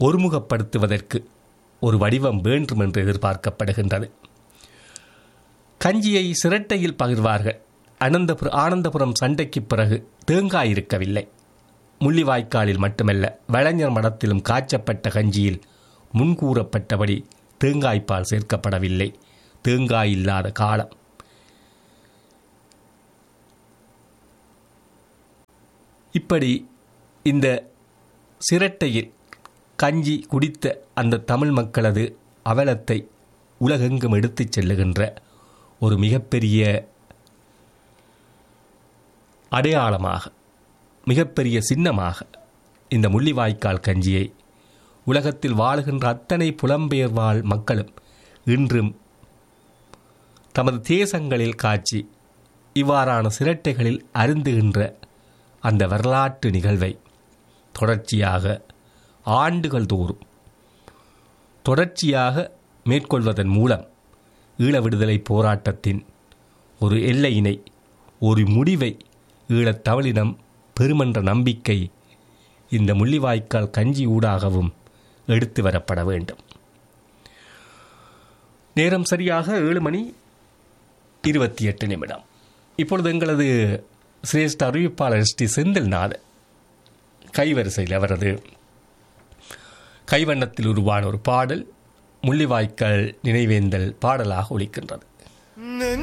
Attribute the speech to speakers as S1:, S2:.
S1: ஒருமுகப்படுத்துவதற்கு ஒரு வடிவம் வேண்டும் என்று எதிர்பார்க்கப்படுகின்றது கஞ்சியை சிரட்டையில் பகிர்வார்கள் அனந்தபுர ஆனந்தபுரம் சண்டைக்கு பிறகு தேங்காய் இருக்கவில்லை முள்ளிவாய்க்காலில் மட்டுமல்ல வளைஞர் மடத்திலும் காய்ச்சப்பட்ட கஞ்சியில் முன்கூறப்பட்டபடி தேங்காய்ப்பால் சேர்க்கப்படவில்லை தேங்காய் இல்லாத காலம் இப்படி இந்த சிரட்டையில் கஞ்சி குடித்த அந்த தமிழ் மக்களது அவலத்தை உலகெங்கும் எடுத்துச் செல்லுகின்ற ஒரு மிகப்பெரிய அடையாளமாக மிகப்பெரிய சின்னமாக இந்த முள்ளிவாய்க்கால் கஞ்சியை உலகத்தில் வாழுகின்ற அத்தனை புலம்பெயர் வாழ் மக்களும் இன்றும் தமது தேசங்களில் காட்சி இவ்வாறான சிரட்டைகளில் அருந்துகின்ற அந்த வரலாற்று நிகழ்வை தொடர்ச்சியாக ஆண்டுகள் தோறும் தொடர்ச்சியாக மேற்கொள்வதன் மூலம் ஈழ விடுதலை போராட்டத்தின் ஒரு எல்லையினை ஒரு முடிவை ஈழத் தமிழினம் பெருமென்ற நம்பிக்கை இந்த முள்ளிவாய்க்கால் கஞ்சி ஊடாகவும் எடுத்து வரப்பட வேண்டும் நேரம் சரியாக ஏழு மணி இருபத்தி எட்டு நிமிடம் இப்பொழுது எங்களது சிரேஷ்ட அறிவிப்பாளர் ஸ்ரீ செந்தில்நாத் கைவரிசையில் அவரது கைவண்ணத்தில் உருவான ஒரு பாடல் முள்ளிவாய்க்கால் நினைவேந்தல் பாடலாக ஒலிக்கின்றது